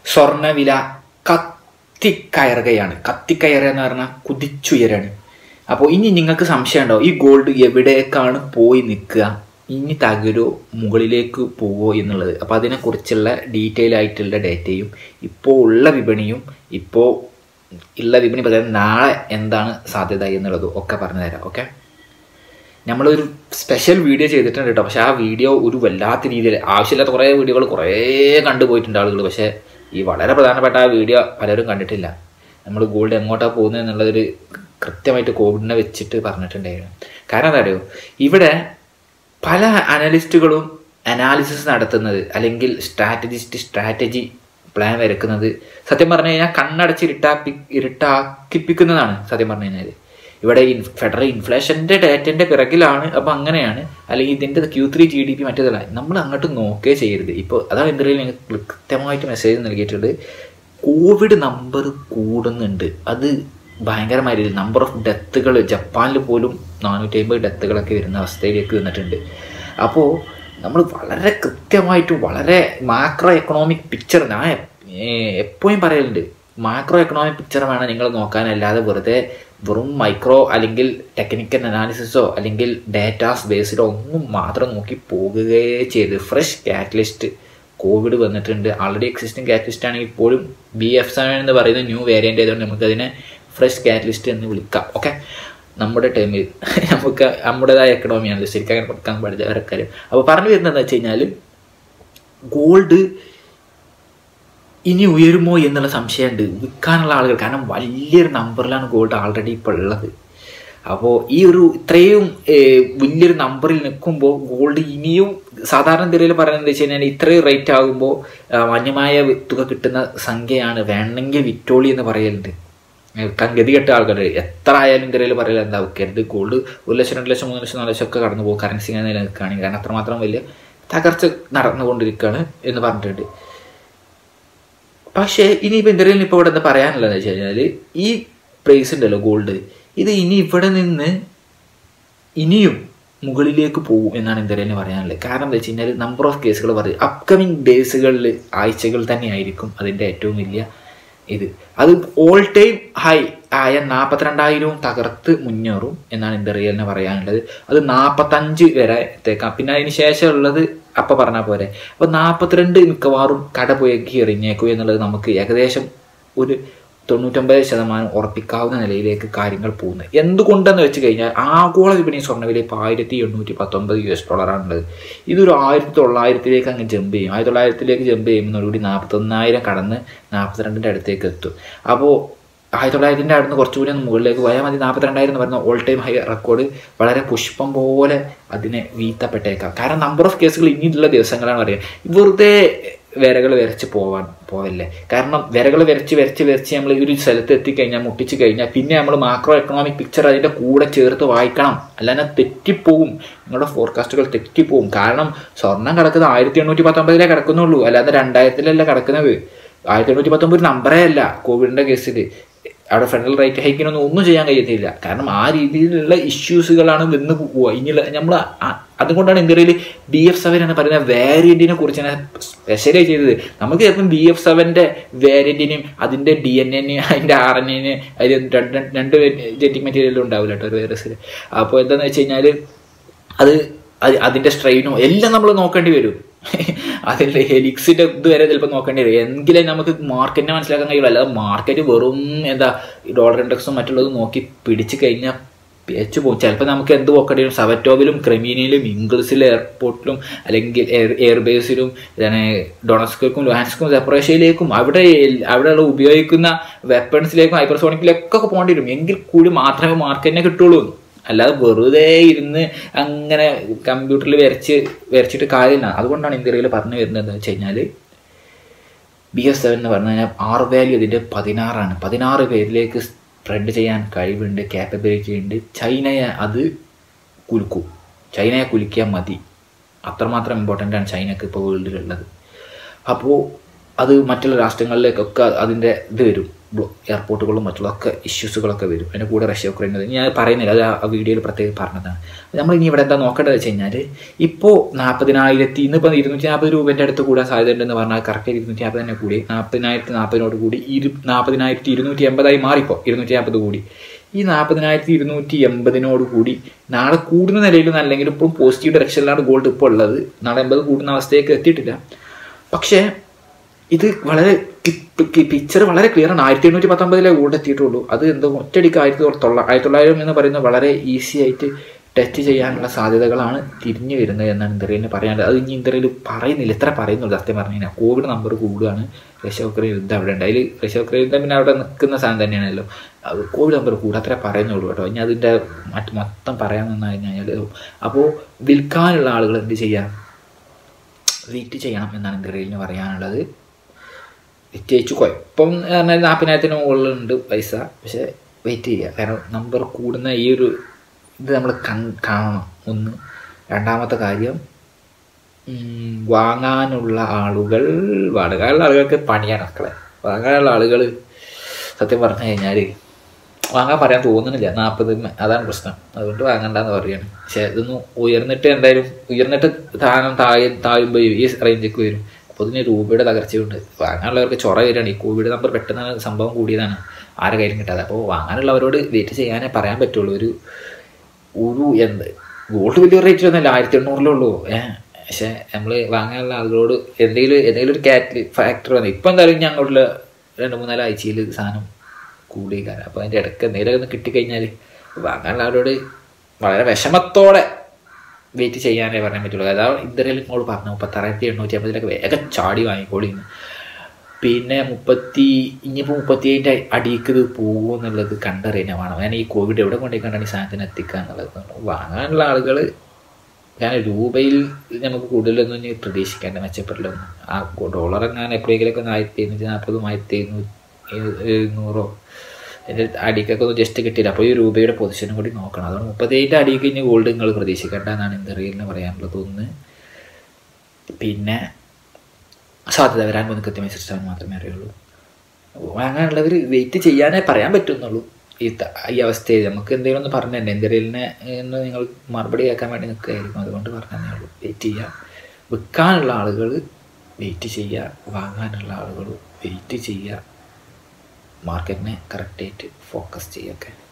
സ്വർണ്ണവില കത്തിക്കയറുകയാണ് കത്തിക്കയറുക എന്ന് പറഞ്ഞാൽ കുതിച്ചുയരാണ് അപ്പോൾ ഇനി നിങ്ങൾക്ക് സംശയം ഉണ്ടോ ഈ ഗോൾഡ് എവിടേക്കാണ് പോയി നിൽക്കുക ഇനി തകരോ മുകളിലേക്ക് പോവോ എന്നുള്ളത് അപ്പോൾ അതിനെക്കുറിച്ചുള്ള ഡീറ്റെയിൽ ആയിട്ടുള്ള ഡേറ്റയും ഇപ്പോൾ ഉള്ള വിപണിയും ഇപ്പോൾ ഉള്ള വിപണി പറയാൻ നാളെ എന്താണ് സാധ്യത എന്നുള്ളതും ഒക്കെ പറഞ്ഞു തരാം ഓക്കെ നമ്മളൊരു സ്പെഷ്യൽ വീഡിയോ ചെയ്തിട്ടുണ്ട് കേട്ടോ പക്ഷെ ആ വീഡിയോ ഒരു വല്ലാത്ത രീതിയിൽ ആവശ്യമില്ലാത്ത കുറേ വീഡിയോകൾ കുറേ കണ്ടുപോയിട്ടുണ്ട് ആളുകൾ പക്ഷേ ഈ വളരെ പ്രധാനപ്പെട്ട ആ വീഡിയോ പലരും കണ്ടിട്ടില്ല നമ്മൾ ഗോൾഡ് എങ്ങോട്ടാണ് പോകുന്നത് എന്നുള്ളതൊരു കൃത്യമായിട്ട് കോവിഡിനെ വെച്ചിട്ട് പറഞ്ഞിട്ടുണ്ടായിരുന്നു കാരണം എന്താ അറിയോ ഇവിടെ പല അനലിസ്റ്റുകളും അനാലിസിസ് നടത്തുന്നത് അല്ലെങ്കിൽ സ്ട്രാറ്റജിസ്റ്റ് സ്ട്രാറ്റജി പ്ലാൻ വരക്കുന്നത് സത്യം പറഞ്ഞു കഴിഞ്ഞാൽ കണ്ണടച്ച് ഇരുട്ടാപ്പി ഇരുട്ടാക്കിപ്പിക്കുന്നതാണ് സത്യം പറഞ്ഞു കഴിഞ്ഞാൽ ഇവിടെ ഇൻ ഫെഡറൽ ഇൻഫ്ലേഷൻ്റെ ഡേറ്റൻ്റെ പിറകിലാണ് അപ്പോൾ അങ്ങനെയാണ് അല്ലെങ്കിൽ ഇതിൻ്റെ Q three G D P മറ്റേതല്ല നമ്മൾ അങ്ങോട്ട് നോക്കേ ചെയ്യരുത് ഇപ്പോൾ അതാണ് എന്തെങ്കിലും ഞങ്ങൾക്ക് കൃത്യമായിട്ട് മെസ്സേജ് നൽകിയിട്ടുണ്ട് കോവിഡ് നമ്പർ കൂടുന്നുണ്ട് അത് ഭയങ്കരമായ നമ്പർ ഓഫ് ഡെത്തുകൾ ജപ്പാനിൽ പോലും നാനൂറ്റി അമ്പത് ഡെത്തുകളൊക്കെ വരുന്ന അവസ്ഥയിലേക്ക് വന്നിട്ടുണ്ട് അപ്പോൾ നമ്മൾ വളരെ കൃത്യമായിട്ടും വളരെ മാക്രോ എക്കണോമിക് പിക്ചർ ഞാൻ എപ്പോഴും പറയലുണ്ട് മാക്രോ എക്കണോമിക് പിക്ചർ വേണം നിങ്ങൾ നോക്കാനല്ലാതെ വെറുതെ വെറും മൈക്രോ അല്ലെങ്കിൽ ടെക്നിക്കൽ അനാലിസിസോ അല്ലെങ്കിൽ ഡാറ്റാസ് ബേസ്ഡോ ഒന്നും മാത്രം നോക്കി പോകുകയേ ചെയ്ത് ഫ്രഷ് കാറ്റലിസ്റ്റ് കോവിഡ് വന്നിട്ടുണ്ട് ആൾറെഡി എക്സിസ്റ്റിംഗ് കാറ്റലിസ്റ്റ് ആണെങ്കിൽ ഇപ്പോഴും ബി എഫ് സെവൻ എന്ന് പറയുന്ന ന്യൂ വേരിയൻ്റ് ആയതുകൊണ്ട് നമുക്കതിനെ ഫ്രഷ് കാറ്റലിസ്റ്റ് എന്ന് വിളിക്കാം ഓക്കെ നമ്മുടെ ടൈമിൽ നമുക്ക് നമ്മുടേതായ എക്കണോമിയാണ് ശരിക്കും അങ്ങനെ കൊടുക്കാൻ പാടില്ല വേറെ കാര്യം അപ്പോൾ പറഞ്ഞു വരുന്നത് എന്താ വെച്ച് കഴിഞ്ഞാൽ ഗോൾഡ് ഇനി ഉയരുമോ എന്നുള്ള സംശയമുണ്ട് വിൽക്കാനുള്ള ആളുകൾ കാരണം വലിയൊരു നമ്പറിലാണ് ഗോൾഡ് ആൾറെഡി ഇപ്പോൾ ഉള്ളത് അപ്പോൾ ഈ ഒരു ഇത്രയും വലിയൊരു നമ്പറിൽ നിൽക്കുമ്പോൾ ഗോൾഡ് ഇനിയും സാധാരണ നിലയിൽ പറയുന്നത് വെച്ച് കഴിഞ്ഞാൽ ഇത്രയും റേറ്റ് ആകുമ്പോൾ മാന്യമായ തുക കിട്ടുന്ന സംഖ്യയാണ് വേണമെങ്കിൽ വിറ്റോളി എന്ന് പറയലുണ്ട് വിൽക്കാൻ ഗതികെട്ട ആൾക്കാർ എത്ര ആയാലും ഇന്ത്യയിൽ പറയില്ല എന്താ വിൽക്കരുത് ഗോൾഡ് ഒരു ലക്ഷം രണ്ട് ലക്ഷം മൂന്ന് ലക്ഷം നാല് ലക്ഷം ഒക്കെ കടന്നു പോകും കറൻസി ഇങ്ങനെ നിലനിൽക്കുകയാണെങ്കിൽ കാരണം അത്രമാത്രം വലിയ തകർച്ച നടന്നുകൊണ്ടിരിക്കുകയാണ് എന്ന് പറഞ്ഞിട്ടുണ്ട് പക്ഷേ ഇനിയിപ്പോൾ ഇന്ത്യയിൽ ഇപ്പോൾ ഇവിടെ എന്താ പറയാനുള്ളതെന്ന് വെച്ച് കഴിഞ്ഞാൽ ഈ പ്രൈസ് ഉണ്ടല്ലോ ഗോൾഡ് ഇത് ഇനി ഇവിടെ നിന്ന് ഇനിയും മുകളിലേക്ക് പോകും എന്നാണ് ഇന്ത്യയിൽ പറയാനുള്ളത് കാരണം എന്താ വെച്ച് കഴിഞ്ഞാൽ നമ്പർ ഓഫ് കേസുകൾ പറയും അപ്കമിങ് ഡേയ്സുകളിൽ ആഴ്ചകൾ തന്നെയായിരിക്കും അതിൻ്റെ ഏറ്റവും വലിയ ഇത് അത് ഓൾ ടൈം ഹൈ ആയ നാൽപ്പത്തിരണ്ടായിരവും തകർത്ത് മുന്നേറും എന്നാണ് ഇന്ത്യറിയലിന് പറയാനുള്ളത് അത് നാൽപ്പത്തഞ്ച് വരെ എത്തേക്കാം പിന്നെ അതിന് ശേഷമുള്ളത് അപ്പം പറഞ്ഞാൽ പോരെ അപ്പോൾ നാൽപ്പത്തിരണ്ട് മിക്കവാറും കട പോയേക്ക് എറിഞ്ഞേക്കും എന്നുള്ളത് നമുക്ക് ഏകദേശം ഒരു തൊണ്ണൂറ്റൊമ്പത് ശതമാനം ഉറപ്പിക്കാവുന്ന നിലയിലേക്ക് കാര്യങ്ങൾ പോകുന്നത് എന്തുകൊണ്ടെന്ന് വെച്ച് കഴിഞ്ഞാൽ ആഗോള വിപണി സ്വർണ്ണവില ഇപ്പോൾ ആയിരത്തി എണ്ണൂറ്റി പത്തൊമ്പത് യു എസ് ഡോളറാണുള്ളത് ഇതൊരു ആയിരത്തി തൊള്ളായിരത്തിലേക്ക് അങ്ങ് ജമ്പ് ചെയ്യും ആയിരത്തി തൊള്ളായിരത്തിലേക്ക് ജമ്പ് ചെയ്യുന്നതോടുകൂടി നാൽപ്പത്തൊന്നായിരം കടന്ന് നാൽപ്പത്തിരണ്ടിൻ്റെ അടുത്തേക്ക് എത്തും അപ്പോൾ ആയിരത്തി തൊള്ളായിരത്തിൻ്റെ അടുത്ത് കുറച്ചുകൂടി ഒന്ന് മുകളിലേക്ക് പോയാൽ മതി നാൽപ്പത്തിരണ്ടായിരം എന്ന് പറയുന്ന ഓൾ ടൈം ഹൈ റെക്കോർഡ് വളരെ പുഷ്പം പോലെ അതിനെ വീഴ്ത്തപ്പെട്ടേക്കാം കാരണം നമ്പർ ഓഫ് കേസുകൾ ഇനിയുള്ള ദിവസങ്ങളാണ് പറയുക വെറുതെ വിരകൾ വരച്ച് പോവാൻ പോവല്ലേ കാരണം വിരകൾ വരച്ച് വരച്ച് വരച്ച് നമ്മൾ ഈ ഒരു സ്ഥലത്ത് എത്തിക്കഴിഞ്ഞാൽ മുട്ടിച്ച് കഴിഞ്ഞാൽ പിന്നെ നമ്മൾ മാക്രോ എക്കണോമിക് പിക്ചർ അതിൻ്റെ കൂടെ ചേർത്ത് വായിക്കണം അല്ലാതെ തെറ്റിപ്പോവും നിങ്ങളുടെ ഫോർകാസ്റ്റുകൾ തെറ്റിപ്പോവും കാരണം സ്വർണം കിടക്കുന്നത് ആയിരത്തി എണ്ണൂറ്റി പത്തൊമ്പതിലേ കിടക്കുന്നുള്ളൂ അല്ലാതെ രണ്ടായിരത്തിലല്ല കിടക്കുന്നത് ആയിരത്തി എണ്ണൂറ്റി പത്തൊമ്പത് നമ്പറേ അല്ല കോവിഡിൻ്റെ കേസിൽ അവിടെ ഫെഡറൽ റേറ്റ് ഹൈക്കിനൊന്നും ഒന്നും ചെയ്യാൻ കഴിയത്തില്ല കാരണം ആ രീതിയിലുള്ള ഇഷ്യൂസുകളാണ് വന്ന് പോവുക ഇനിയുള്ള നമ്മൾ അതുകൊണ്ടാണ് ഇന്ത്യയിൽ ബി എഫ് സെവൻ എന്ന് പറയുന്ന വേരിയന്റിനെ കുറിച്ച് ഞാൻ സ്പെഷ്യലൈ ചെയ്തത് നമുക്ക് ചിലപ്പം ബി എഫ് സെവൻ്റെ വേരിയന്റിനെയും അതിൻ്റെ ഡി എൻ എനെയും അതിൻ്റെ ആർ എൻ എന് അതിൽ രണ്ട് രണ്ട് ജെറ്റിക് മെറ്റീരിയലും ഉണ്ടാവില്ല കേട്ടോ ഒരു വൈറസിൽ അപ്പോൾ എന്താണെന്ന് വെച്ച് കഴിഞ്ഞാൽ അത് അതിൻ്റെ സ്ട്രെയിനും എല്ലാം നമ്മൾ നോക്കേണ്ടി വരും അതിൻ്റെ ഹെലിക്സിൻ്റെ ഇത് വരെ ചിലപ്പോൾ നോക്കേണ്ടി വരും എങ്കിലേ നമുക്ക് മാർക്കറ്റിനെ മനസ്സിലാക്കാൻ കഴിയുള്ളൂ അല്ലാതെ മാർക്കറ്റ് വെറും എന്താ ഡോളർ ഇൻഡെക്സും മറ്റുള്ളതും നോക്കി പിടിച്ചു കഴിഞ്ഞാൽ പിഴച്ചു പോകും ചിലപ്പോൾ നമുക്ക് എന്ത് നോക്കേണ്ടി വരും സവറ്റോവിലും ക്രെമീനിയിലും ഇംഗ്ലീഷിലും എയർപോർട്ടിലും അല്ലെങ്കിൽ എയർ എയർബേസിലും ഡൊണസ്കോക്കും ലുഹാൻസ്ക്കും സെപ്പറേഷ്യയിലേക്കും അവിടെ അവിടെയുള്ള ഉപയോഗിക്കുന്ന വെപ്പൺസിലേക്കും ഹൈപ്പർസോണിക്കിലേക്കൊക്കെ പോകേണ്ടി വരും എങ്കിൽ കൂടി മാത്രമേ മാർക്കറ്റിനെ കിട്ടുള്ളൂ അല്ലാതെ വെറുതെ ഇരുന്ന് അങ്ങനെ കമ്പ്യൂട്ടറിൽ വരച്ച് വരച്ചിട്ട് കാര്യമില്ല അതുകൊണ്ടാണ് ഇന്ത്യയിൽ പറഞ്ഞു വരുന്നത് എന്താ വെച്ച് കഴിഞ്ഞാൽ ബി എസ് സെവൻ എന്ന് പറഞ്ഞു കഴിഞ്ഞാൽ ആർ വാല്യൂ ഇതിൻ്റെ പതിനാറാണ് പതിനാറ് പേരിലേക്ക് സ്പ്രെഡ് ചെയ്യാൻ കഴിവുണ്ട് ക്യാപ്പബിലിറ്റി ഉണ്ട് ചൈനയെ അത് കുലുക്കും ചൈനയെ കുലുക്കിയാൽ മതി അത്രമാത്രം ഇമ്പോർട്ടൻ്റ് ആണ് ചൈനക്ക് ഇപ്പോൾ വേൾഡിലുള്ളത് അപ്പോൾ അത് മറ്റുള്ള രാഷ്ട്രങ്ങളിലേക്കൊക്കെ അതിൻ്റെ ഇത് വരും എയർപോർട്ടുകളും മറ്റുള്ളതൊക്കെ ഇഷ്യൂസുകളൊക്കെ വരും അതിൻ്റെ കൂടെ റഷ്യ ഉക്രൈൻ ഞാൻ പറയുന്നില്ല അത് ആ വീഡിയോയിൽ പ്രത്യേകം പറഞ്ഞതാണ് നമ്മൾ ഇനി ഇവിടെ എന്താ നോക്കേണ്ടത് വെച്ച് കഴിഞ്ഞാൽ ഇപ്പോൾ നാൽപ്പതിനായിരത്തി ഇന്നിപ്പോൾ ഇരുന്നൂറ്റി നാൽപ്പത് രൂപേൻ്റെ അടുത്ത് കൂടാൻ സാധ്യതയുണ്ടെന്ന് പറഞ്ഞാൽ കറക്റ്റ് ഇരുന്നൂറ്റി നാൽപ്പത് തന്നെ കൂടി നാൽപ്പതിനായിരത്തി നാൽപ്പതിനോട് കൂടി ഇരു നാൽപ്പതിനായിരത്തി ഇരുന്നൂറ്റി എൺപതായി മാറിപ്പോൾ ഇരുന്നൂറ്റി നാൽപ്പത് കൂടി ഈ നാൽപ്പതിനായിരത്തി ഇരുന്നൂറ്റി എൺപതിനോട് കൂടി നാളെ കൂടുന്ന നിലയിലും അല്ലെങ്കിൽ ഇപ്പം പോസിറ്റീവ് ഡയറക്ഷനിലാണ് ഗോൾഡ് ഇപ്പോൾ ഉള്ളത് നാളെ എൺപത് കൂടുന്ന അവസ്ഥയൊക്കെ എത്തിയിട്ടില്ല പക്ഷേ ഇത് വളരെ പിക്ചർ വളരെ ക്ലിയർ ആണ് ആയിരത്തി എണ്ണൂറ്റി പത്തൊമ്പതിലെ ഗോൾഡ് എത്തിയിട്ടുള്ളൂ അത് എന്തോ ഒറ്റയടിക്ക് ആയിരത്തി തൊള്ള ആയിരത്തി തൊള്ളായിരം എന്ന് പറയുന്നത് വളരെ ഈസി ആയിട്ട് ടച്ച് ചെയ്യാനുള്ള സാധ്യതകളാണ് തിരിഞ്ഞു വരുന്നത് എന്നാണ് ഇന്ത്യയിൽ പറയാനുള്ളത് അത് ഇനി ഇന്ത്യയിൽ പറയുന്നില്ല എത്ര പറയുന്നുള്ളൂ സത്യം പറഞ്ഞു കഴിഞ്ഞാൽ കോവിഡ് നമ്പർ കൂടുകയാണ് റഷ്യ ഉക്രൈൻ യുദ്ധം അവിടെ ഉണ്ട് അതിൽ റഷ്യ ഉക്രൈൻ യുദ്ധം പിന്നെ അവിടെ നിൽക്കുന്ന സാധനം തന്നെയാണല്ലോ അത് കോവിഡ് നമ്പർ കൂടുക അത്രേ പറയുന്നുള്ളൂ കേട്ടോ ഇനി അതിൻ്റെ മറ്റ് മൊത്തം പറയാൻ നിന്ന് കഴിഞ്ഞാൽ അപ്പോൾ വിൽക്കാനുള്ള ആളുകൾ എന്ത് ചെയ്യാം വെയിറ്റ് ചെയ്യണം എന്നാണ് ഇന്ത്യയിൽ പറയാനുള്ളത് വിറ്റയിച്ചു കുഴപ്പം എന്ന് പറഞ്ഞാൽ നാൽപ്പതിനായിരത്തിന് മുകളിലുണ്ട് പൈസ പക്ഷെ വെയിറ്റ് ചെയ്യുക കാരണം നമ്പർ കൂടുന്ന ഈ ഒരു ഇത് നമ്മൾ കൺ കാണണം ഒന്ന് രണ്ടാമത്തെ കാര്യം വാങ്ങാനുള്ള ആളുകൾ വാടകയുള്ള ആളുകൾക്ക് പണിയാണ് മക്കളെ വാങ്ങാനുള്ള ആളുകൾ സത്യം പറഞ്ഞു കഴിഞ്ഞാൽ വാങ്ങാൻ പറയാൻ തോന്നുന്നില്ല നാൽപ്പത് അതാണ് പ്രശ്നം അതുകൊണ്ട് വാങ്ങണ്ടെന്ന് പറയുകയാണ് പക്ഷെ ഇതൊന്നും ഉയർന്നിട്ട് എന്തായാലും ഉയർന്നിട്ട് താനം താഴെ താഴുമ്പോൾ ഈ റേഞ്ചിലേക്ക് വരും അപ്പോൾ ഇതിന് രൂപയുടെ തകർച്ചയുണ്ട് വാങ്ങാനുള്ളവർക്ക് ചൊറ വരികയാണ് ഈ കോവിഡ് നമ്പർ പെട്ടെന്ന് സംഭവം കൂടിയതാണ് ആരെ കയ്യിലും കിട്ടാതെ അപ്പോൾ വാങ്ങാനുള്ളവരോട് വെയിറ്റ് ചെയ്യാനേ പറയാൻ പറ്റുള്ളൂ ഒരു ഒരു എന്ത് ഗോൾഡ് വലിയ റേറ്റ് ഒന്നുമില്ല ആയിരത്തി എണ്ണൂറിലുള്ളൂ ഏഹ് പക്ഷേ നമ്മൾ വാങ്ങാനുള്ള ആളുകളോട് എന്തെങ്കിലും എന്തെങ്കിലും ഒരു കാറ്റ് ഫാക്ടർ വന്നു ഇപ്പം എന്തായാലും ഞങ്ങളുടെ രണ്ട് മൂന്നാല് ആഴ്ചയിൽ സാധനം കൂടി കാരണം അപ്പോൾ അതിൻ്റെ ഇടയ്ക്ക് എന്തെങ്കിലും ഒന്ന് കിട്ടിക്കഴിഞ്ഞാൽ വാങ്ങാനുള്ള ആളോട് വളരെ വിഷമത്തോടെ വെയിറ്റ് ചെയ്യാനേ പറയാൻ പറ്റുള്ളൂ അതായത് ഇന്ത്യയിൽ ഇങ്ങോട്ട് പറഞ്ഞു മുപ്പത്താറായിരത്തി എണ്ണൂറ്റി അമ്പതിലൊക്കെ വേഗം ചാടി വാങ്ങിക്കോളിന്ന് പിന്നെ മുപ്പത്തി ഇനിയിപ്പോൾ മുപ്പത്തി ഏഴിൻ്റെ അടിയിക്ക് ഇത് പോകുമോ എന്നുള്ളത് കണ്ടറിയാൻ വേണം ഞാൻ ഈ കോവിഡ് എവിടെ കൊണ്ടേ കണ്ടാണ് ഈ സാധനത്തിന് എത്തിക്കുക എന്നുള്ളത് വാങ്ങാനുള്ള ആളുകൾ ഞാൻ രൂപയിൽ നമുക്ക് കൂടുതലൊന്നും ഇനി പ്രതീക്ഷിക്കേണ്ട മെച്ചപ്പെടലൊന്നും ആ ഡോളർ ഞാൻ എപ്പോഴെങ്കിലൊക്കെ ഒന്ന് ആയിരത്തി എഴുന്നൂറ്റി നാൽപ്പതും ആയിരത്തി എഴുന്നൂറ്റി എഴുന്നൂറോ എൻ്റെ അടിക്കൊക്കെ ഒന്ന് ജസ്റ്റ് കിട്ടിയില്ല അപ്പോൾ ഈ രൂപയുടെ പൊസിഷനും കൂടി നോക്കണം അതുകൊണ്ട് മുപ്പത്തേഴിൻ്റെ അടിക്ക് ഇനി ഗോൾഡ് നിങ്ങൾ പ്രതീക്ഷിക്കേണ്ട എന്നാണ് ഇന്ത്യയിൽ പറയാനുള്ളത് ഒന്ന് പിന്നെ സാധ്യത വരാൻ പോകുന്ന കൃത്യമായി സിസ്റ്റം മാത്രമേ അറിയുള്ളൂ വാങ്ങാനുള്ളവർ വെയിറ്റ് ചെയ്യാനേ പറയാൻ പറ്റുന്നുള്ളൂ ഈ ഈ അവസ്ഥയിൽ നമുക്ക് എന്തെങ്കിലും ഒന്ന് പറഞ്ഞു തന്നെ എന്തെങ്കിലിനെ എന്ന് നിങ്ങൾ മറുപടി കേൾക്കാൻ വേണ്ടി നിൽക്കുകയായിരിക്കും അതുകൊണ്ട് പറഞ്ഞതേ ഉള്ളൂ വെയിറ്റ് ചെയ്യുക വിൽക്കാനുള്ള ആളുകൾ വെയിറ്റ് ചെയ്യുക വാങ്ങാനുള്ള ആളുകൾ വെയിറ്റ് ചെയ്യുക മാർക്കറ്റിനെ കറക്റ്റായിട്ട് ഫോക്കസ് ചെയ്യുക